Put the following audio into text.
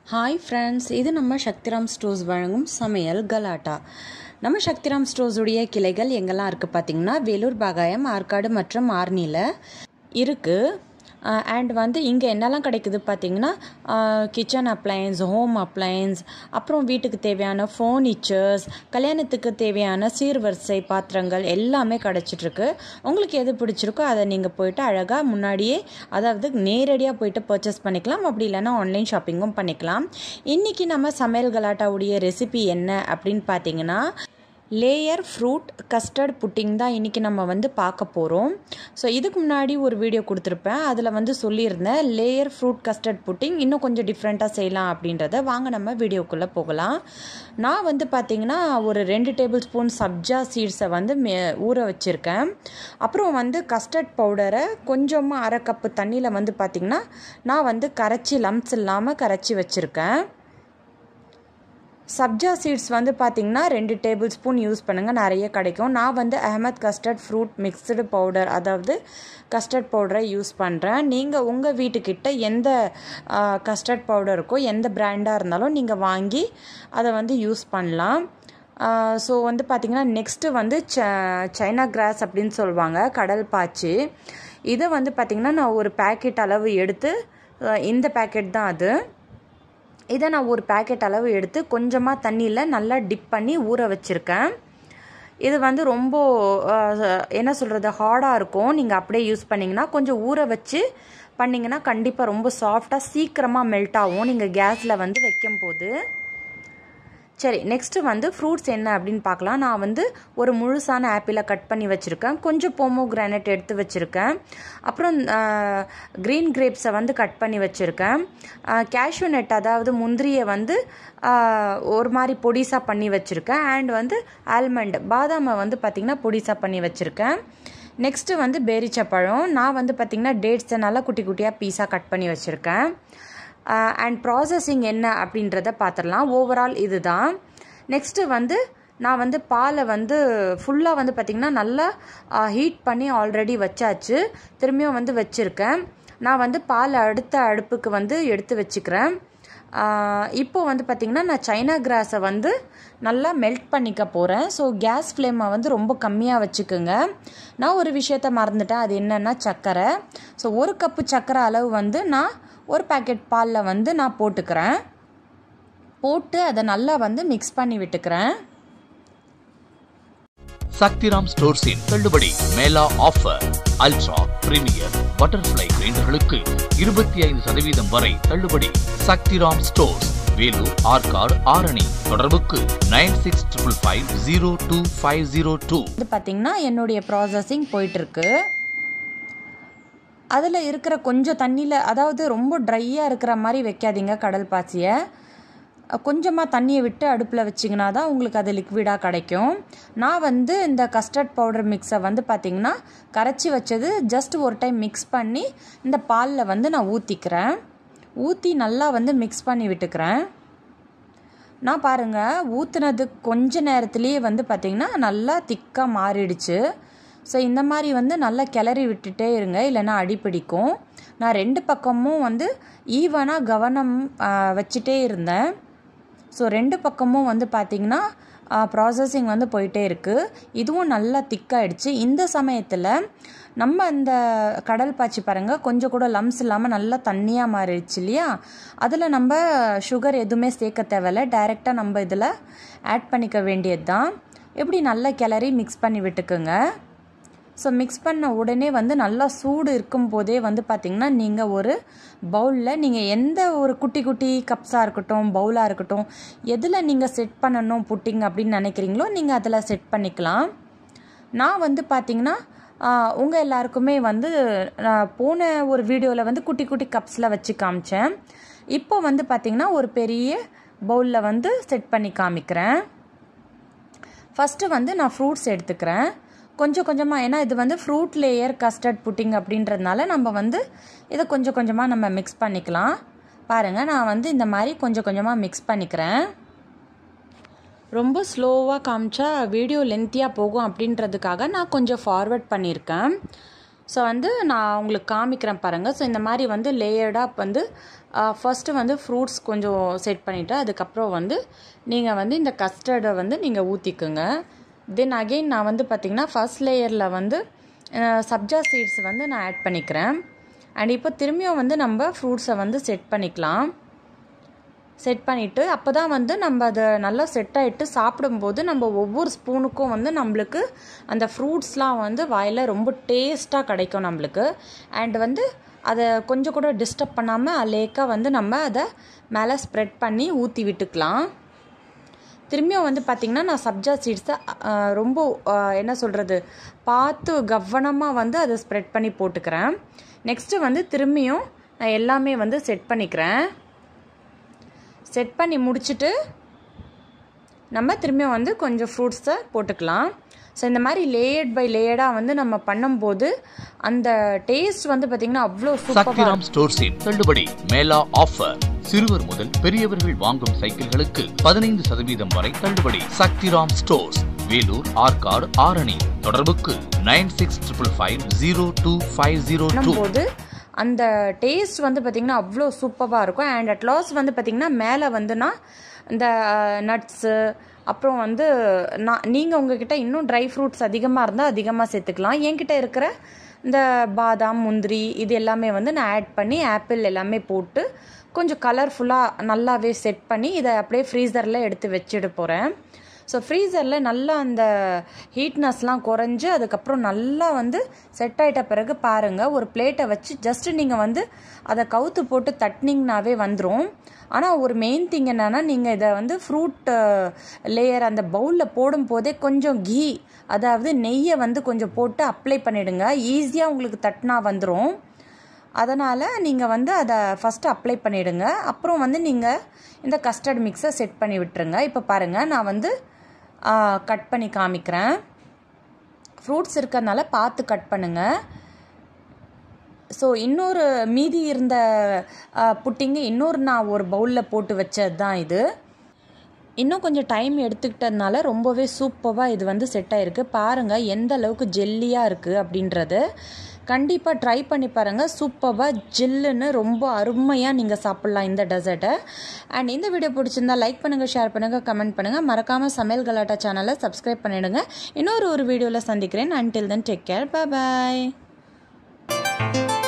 hi friends இது நம்ம Sakthiram stores வழங்கும் சமையல் கலாட்டா நம்ம சக்திராம் ஸ்டோர்ஸுடைய கிளைகள் எங்கெல்லாம் இருக்குது பார்த்தீங்கன்னா வேலூர் பாகாயம் ஆற்காடு மற்றும் ஆர்னியில் இருக்குது அண்ட் வந்து இங்கே என்னெல்லாம் கிடைக்குது பார்த்தீங்கன்னா கிச்சன் அப்ளையன்ஸ் ஹோம் அப்ளையன்ஸ் அப்புறம் வீட்டுக்கு தேவையான ஃபர்னிச்சர்ஸ் கல்யாணத்துக்கு தேவையான சீர்வரிசை பாத்திரங்கள் எல்லாமே கிடச்சிட்ருக்கு உங்களுக்கு எது பிடிச்சிருக்கோ அதை நீங்கள் போயிட்டு அழகாக முன்னாடியே அதாவது நேரடியாக போயிட்டு பர்ச்சேஸ் பண்ணிக்கலாம் அப்படி இல்லைன்னா ஆன்லைன் ஷாப்பிங்கும் பண்ணிக்கலாம் இன்றைக்கி நம்ம சமையல் கலாட்டாவுடைய ரெசிபி என்ன அப்படின்னு பார்த்தீங்கன்னா லேயர் ஃப்ரூட் கஸ்டர்ட் புட்டிங் தான் இன்றைக்கி நம்ம வந்து பார்க்க போகிறோம் ஸோ இதுக்கு முன்னாடி ஒரு வீடியோ கொடுத்துருப்பேன் அதில் வந்து சொல்லியிருந்தேன் லேயர் ஃப்ரூட் கஸ்டர்ட் புட்டிங் இன்னும் கொஞ்சம் டிஃப்ரெண்ட்டாக செய்யலாம் அப்படின்றத வாங்க நம்ம வீடியோக்குள்ளே போகலாம் நான் வந்து பார்த்திங்கன்னா ஒரு ரெண்டு டேபிள் ஸ்பூன் சப்ஜா சீட்ஸை வந்து மே ஊற வச்சுருக்கேன் அப்புறம் வந்து கஸ்டர்ட் பவுடரை கொஞ்சமாக அரை கப்பு தண்ணியில் வந்து பார்த்திங்கன்னா நான் வந்து கரைச்சி லம்ஸ் இல்லாமல் கரைச்சி வச்சுருக்கேன் சப்ஜா சீட்ஸ் வந்து பார்த்திங்கன்னா ரெண்டு டேபிள் ஸ்பூன் யூஸ் பண்ணுங்கள் நிறைய கிடைக்கும் நான் வந்து Ahmed custard fruit mixed powder அதாவது கஸ்டர்ட் பவுடரை யூஸ் பண்ணுறேன் நீங்கள் உங்கள் வீட்டுக்கிட்ட எந்த கஸ்டர்ட் பவுடர் இருக்கோ எந்த பிராண்டாக இருந்தாலும் நீங்கள் வாங்கி அதை வந்து யூஸ் பண்ணலாம் ஸோ வந்து பார்த்திங்கன்னா நெக்ஸ்ட்டு வந்து ச சைனா கிராஸ் அப்படின்னு சொல்லுவாங்க கடல் பாச்சி இதை வந்து பார்த்திங்கன்னா நான் ஒரு பேக்கெட் அளவு எடுத்து இந்த பேக்கெட் தான் அது இதை நான் ஒரு பேக்கெட் அளவு எடுத்து கொஞ்சமாக தண்ணியில் நல்லா டிப் பண்ணி ஊற வச்சுருக்கேன் இது வந்து ரொம்ப என்ன சொல்கிறது ஹார்டாக இருக்கும் நீங்கள் அப்படியே யூஸ் பண்ணிங்கன்னா கொஞ்சம் ஊற வச்சு பண்ணிங்கன்னா கண்டிப்பாக ரொம்ப சாஃப்டாக சீக்கிரமாக மெல்ட் ஆகும் நீங்கள் கேஸில் வந்து வைக்கும் போது சரி நெக்ஸ்ட்டு வந்து ஃப்ரூட்ஸ் என்ன அப்படின்னு பார்க்கலாம் நான் வந்து ஒரு முழுசான ஆப்பிளை கட் பண்ணி வச்சுருக்கேன் கொஞ்சம் போமோ கிரானைட் எடுத்து வச்சுருக்கேன் அப்புறம் க்ரீன் கிரேப்ஸை வந்து கட் பண்ணி வச்சுருக்கேன் கேஷ்யூ நட் அதாவது முந்திரியை வந்து ஒரு மாதிரி பொடிசாக பண்ணி வச்சுருக்கேன் அண்ட் வந்து ஆல்மண்ட் பாதாமை வந்து பார்த்திங்கன்னா பொடிசாக பண்ணி வச்சுருக்கேன் நெக்ஸ்ட்டு வந்து பேரிச்சப்பழம் நான் வந்து பார்த்திங்கன்னா டேட்ஸை நல்லா குட்டி குட்டியாக பீஸாக கட் பண்ணி வச்சுருக்கேன் அண்ட் ப்ராசஸிங் என்ன அப்படின்றத பார்த்துடலாம் ஓவரால் இது தான் நெக்ஸ்ட்டு வந்து நான் வந்து பாலை வந்து ஃபுல்லாக வந்து பார்த்திங்கன்னா நல்லா ஹீட் பண்ணி ஆல்ரெடி வச்சாச்சு திரும்பியும் வந்து வச்சுருக்கேன் நான் வந்து பால் அடுத்த அடுப்புக்கு வந்து எடுத்து வச்சுக்கிறேன் இப்போ வந்து பார்த்திங்கன்னா நான் சைனா கிராஸை வந்து நல்லா மெல்ட் பண்ணிக்க போகிறேன் ஸோ கேஸ் ஃப்ளேமை வந்து ரொம்ப கம்மியாக வச்சுக்கோங்க நான் ஒரு விஷயத்த மறந்துட்டேன் அது என்னென்னா சர்க்கரை ஸோ ஒரு கப்பு சர்க்கரை அளவு வந்து நான் ஒரு பேக்கெட் பாலில் வந்து நான் போட்டுக்கிறேன் போட்டு அதை நல்லா வந்து மிக்ஸ் பண்ணி விட்டுக்கிறேன் சக்திராம் ஸ்டோர்ஸின் தள்ளுபடி mela offer ultra premier butterfly கிரைண்டர்களுக்கு இருபத்தி ஐந்து சதவீதம் வரை தள்ளுபடி சக்திராம் ஸ்டோர்ஸ் வேலூர் ஆற்காடு ஆரணி தொடர்புக்கு nine six triple five zero two five zero two இது பார்த்தீங்கன்னா என்னுடைய ப்ராசஸிங் போயிட்டுருக்கு அதில் இருக்கிற கொஞ்சம் தண்ணியில் அதாவது ரொம்ப ட்ரையாக இருக்கிற மாதிரி வைக்காதீங்க கடல் பாசியை கொஞ்சமாக தண்ணியை விட்டு அடுப்பில் வச்சிங்கன்னா தான் உங்களுக்கு அது லிக்விடாக கிடைக்கும் நான் வந்து இந்த கஸ்டர்ட் பவுடர் மிக்ஸை வந்து பார்த்திங்கன்னா கரைச்சி வச்சது ஜஸ்ட் ஒரு டைம் மிக்ஸ் பண்ணி இந்த பாலில் வந்து நான் ஊற்றிக்கிறேன் ஊற்றி நல்லா வந்து மிக்ஸ் பண்ணி விட்டுக்கிறேன் நான் பாருங்கள் ஊற்றுனது கொஞ்ச நேரத்துலேயே வந்து பார்த்திங்கன்னா நல்லா திக்காக மாறிடுச்சு ஸோ இந்த மாதிரி வந்து நல்லா கிளறி விட்டுட்டே இருங்க இல்லைன்னா அடிப்பிடிக்கும் நான் ரெண்டு பக்கமும் வந்து ஈவனாக கவனம் வச்சுட்டே இருந்தேன் ஸோ ரெண்டு பக்கமும் வந்து பார்த்திங்கன்னா ப்ராசஸிங் வந்து போயிட்டே இருக்குது இதுவும் நல்லா திக்காயிடுச்சு இந்த சமயத்தில் நம்ம இந்த கடல் பாய்ச்சி பாருங்கள் கொஞ்சம் கூட லம்ஸ் இல்லாமல் நல்லா தண்ணியாக மாறிடுச்சு இல்லையா அதில் நம்ம சுகர் எதுவுமே சேர்க்க தேவையில்ல டைரெக்டாக நம்ம இதில் ஆட் பண்ணிக்க வேண்டியது தான் எப்படி நல்லா கிளறி மிக்ஸ் பண்ணி விட்டுக்குங்க ஸோ மிக்ஸ் பண்ண உடனே வந்து நல்லா சூடு இருக்கும் போதே வந்து பார்த்திங்கன்னா நீங்கள் ஒரு பவுலில் நீங்கள் எந்த ஒரு குட்டி குட்டி கப்ஸாக இருக்கட்டும் பவுலாக இருக்கட்டும் எதில் நீங்கள் செட் பண்ணணும் புட்டிங் அப்படின்னு நினைக்கிறீங்களோ நீங்கள் அதில் செட் பண்ணிக்கலாம் நான் வந்து பார்த்திங்கன்னா உங்கள் எல்லாருக்குமே வந்து நான் போன ஒரு வீடியோவில் வந்து குட்டி குட்டி கப்ஸில் வச்சு காமிச்சேன் இப்போ வந்து பார்த்திங்கன்னா ஒரு பெரிய பவுலில் வந்து செட் பண்ணி காமிக்கிறேன் ஃபஸ்ட்டு வந்து நான் ஃப்ரூட்ஸ் எடுத்துக்கிறேன் கொஞ்சம் கொஞ்சமாக ஏன்னா இது வந்து ஃப்ரூட் லேயர் கஸ்டர்ட் புட்டிங் அப்படின்றதுனால நம்ம வந்து இதை கொஞ்சம் கொஞ்சமாக நம்ம மிக்ஸ் பண்ணிக்கலாம் பாருங்கள் நான் வந்து இந்த மாதிரி கொஞ்சம் கொஞ்சமாக மிக்ஸ் பண்ணிக்கிறேன் ரொம்ப ஸ்லோவாக காமிச்சா வீடியோ லென்த்தியாக போகும் அப்படின்றதுக்காக நான் கொஞ்சம் ஃபார்வர்ட் பண்ணியிருக்கேன் ஸோ வந்து நான் உங்களுக்கு காமிக்கிறேன் பாருங்கள் ஸோ இந்த மாதிரி வந்து லேயர்டாக வந்து ஃபஸ்ட்டு வந்து ஃப்ரூட்ஸ் கொஞ்சம் செட் பண்ணிவிட்டு அதுக்கப்புறம் வந்து நீங்கள் வந்து இந்த கஸ்டர்டை வந்து நீங்கள் ஊற்றிக்குங்க தென் அகெயின் நான் வந்து பார்த்திங்கன்னா ஃபஸ்ட் லேயரில் வந்து சப்ஜா சீட்ஸ் வந்து நான் ஆட் பண்ணிக்கிறேன் அண்ட் இப்போ திரும்பியும் வந்து நம்ம ஃப்ரூட்ஸை வந்து செட் பண்ணிக்கலாம் செட் பண்ணிவிட்டு அப்போ தான் வந்து நம்ம அதை நல்லா செட் ஆகிட்டு சாப்பிடும்போது நம்ம ஒவ்வொரு ஸ்பூனுக்கும் வந்து நம்மளுக்கு அந்த ஃப்ரூட்ஸ்லாம் வந்து வாயில் ரொம்ப டேஸ்ட்டாக கிடைக்கும் நம்மளுக்கு அண்ட் வந்து அதை கொஞ்சம் கூட டிஸ்டர்ப் பண்ணாமல் லேக்காக வந்து நம்ம அதை மேலே ஸ்ப்ரெட் பண்ணி ஊற்றி விட்டுக்கலாம் திரும்பியும் வந்து பார்த்திங்கன்னா நான் சப்ஜா சீட்ஸை ரொம்ப என்ன சொல்கிறது பார்த்து கவனமாக வந்து அதை ஸ்ப்ரெட் பண்ணி போட்டுக்கிறேன் நெக்ஸ்ட்டு வந்து திரும்பியும் நான் எல்லாமே வந்து செட் பண்ணிக்கிறேன் செட் பண்ணி முடிச்சுட்டு நம்ம திரும்பியும் வந்து கொஞ்சம் ஃப்ரூட்ஸை போட்டுக்கலாம் ஸோ இந்த மாதிரி லேயர்ட் பை லேயர்டாக வந்து நம்ம பண்ணும்போது அந்த டேஸ்ட் வந்து பார்த்திங்கன்னா அவ்வளோ சக்திராம் ஸ்டோர்ஸின் தள்ளுபடி மேலா ஆஃபர் சிறுவர் முதல் பெரியவர்கள் வாங்கும் சைக்கிள்களுக்கு பதினைந்து சதவீதம் வரை தள்ளுபடி சக்திராம் ஸ்டோர்ஸ் வேலூர் ஆற்காடு ஆரணி தொடர்புக்கு nine six triple five zero two five zero two போது அந்த டேஸ்ட் வந்து பார்த்திங்கன்னா அவ்வளோ சூப்பராக இருக்கும் அண்ட் அட் லாஸ் வந்து பார்த்திங்கன்னா மேலே வந்துன்னா இந்த நட்ஸு அப்புறம் வந்து நான் நீங்கள் உங்ககிட்ட இன்னும் ட்ரை ஃப்ரூட்ஸ் அதிகமாக இருந்தால் அதிகமாக சேர்த்துக்கலாம் என்கிட்ட இருக்கிற இந்த பாதாம் முந்திரி இது எல்லாமே வந்து நான் ஆட் பண்ணி ஆப்பிள் எல்லாமே போட்டு கொஞ்சம் கலர்ஃபுல்லாக நல்லாவே செட் பண்ணி இதை அப்படியே ஃப்ரீசரில் எடுத்து வச்சுட்டு போகிறேன் ஸோ ஃப்ரீசரில் நல்லா அந்த ஹீட்னஸ்லாம் குறைஞ்சு அதுக்கப்புறம் நல்லா வந்து செட் ஆகிட்ட பிறகு பாருங்கள் ஒரு பிளேட்டை வச்சு ஜஸ்ட்டு நீங்கள் வந்து அதை கவுத்து போட்டு தட்டினீங்கனாவே வந்துடும் ஆனால் ஒரு மெயின் திங் என்னென்னா நீங்கள் இதை வந்து ஃப்ரூட் லேயர் அந்த பவுலில் போடும் போதே கொஞ்சம் கீ அதாவது நெய்யை வந்து கொஞ்சம் போட்டு அப்ளை பண்ணிவிடுங்க ஈஸியாக உங்களுக்கு தட்டினா வந்துடும் அதனால் நீங்கள் வந்து அதை ஃபஸ்ட்டு அப்ளை பண்ணிவிடுங்க அப்புறம் வந்து நீங்கள் இந்த கஸ்டர்ட் மிக்ஸை செட் பண்ணி விட்டுருங்க இப்போ பாருங்கள் நான் வந்து கட் பண்ணி காமிக்கிறேன் ஃப்ரூட்ஸ் இருக்கிறதுனால பார்த்து கட் பண்ணுங்கள் ஸோ இன்னொரு மீதி இருந்த புட்டிங்கு இன்னொரு நான் ஒரு பவுலில் போட்டு வச்சது தான் இது இன்னும் கொஞ்சம் டைம் எடுத்துக்கிட்டதுனால ரொம்பவே சூப்பராக இது வந்து செட் ஆகிருக்கு பாருங்கள் எந்த அளவுக்கு ஜெல்லியாக இருக்குது அப்படின்றது கண்டிப்பாக ட்ரை பண்ணி பாருங்கள் சூப்பராக ஜில்லுன்னு ரொம்ப அருமையாக நீங்கள் சாப்பிட்லாம் இந்த டெசர்ட்டை அண்ட் இந்த வீடியோ பிடிச்சிருந்தா லைக் பண்ணுங்கள் ஷேர் பண்ணுங்கள் கமெண்ட் பண்ணுங்கள் மறக்காமல் சமையல் கலாட்டா சேனலை சப்ஸ்கிரைப் பண்ணிவிடுங்க இன்னொரு ஒரு வீடியோவில் சந்திக்கிறேன் அன்டில் தென் டேக் கேர் பாய்